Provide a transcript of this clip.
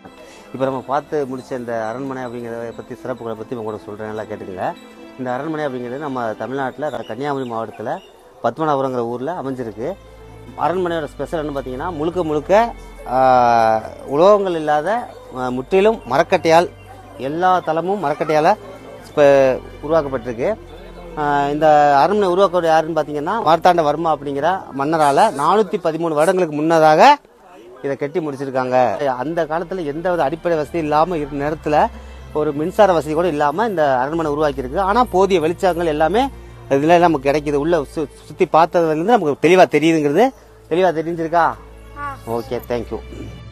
இப்போ நம்ம பார்த்து முடிச்ச இந்த அரண்மனை அப்படிங்கிறத பற்றி சிறப்புகளை பற்றி உங்க கூட சொல்கிறேன் நல்லா கேட்டுக்கங்க இந்த அரண்மனை அப்படிங்கிறது நம்ம தமிழ்நாட்டில் கன்னியாகுமரி மாவட்டத்தில் பத்மநாபுரங்கிற ஊரில் அமைஞ்சிருக்கு அரண்மனையோட ஸ்பெஷல் என்ன பார்த்தீங்கன்னா முழுக்க முழுக்க ஆஹ், உலோகங்கள் இல்லாத ஆஹ், முற்றிலும் மரக்கட்டையால் எல்லா தளமும் மரக்கட்டையால் இப்போ உருவாக்கப்பட்டிருக்கு ஆஹ், இந்த அரண்மனை உருவாக்க யாருன்னு பார்த்தீங்கன்னா மார்த்தாண்ட வர்மா அப்படிங்கிற மன்னரால் நானூற்றி பதிமூணு வருடங்களுக்கு முன்னதாக இதை கட்டி முடிச்சிருக்காங்க அந்த காலத்தில் எந்த வித அடிப்படை வசதி இல்லாமல் இருந்த நேரத்தில் ஒரு மின்சார வசதி கூட இல்லாமல் இந்த அரண்மனை உருவாக்கியிருக்கு ஆனால் போதிய வெளிச்சங்கள் எல்லாமே இதில் நமக்கு கிடைக்குது உள்ள சு- சுற்றி பார்த்தது வந்து நமக்கு தெளிவாக தெரியுதுங்கிறது தெளிவாக தெரிஞ்சிருக்கா ஓகே தேங்க்யூ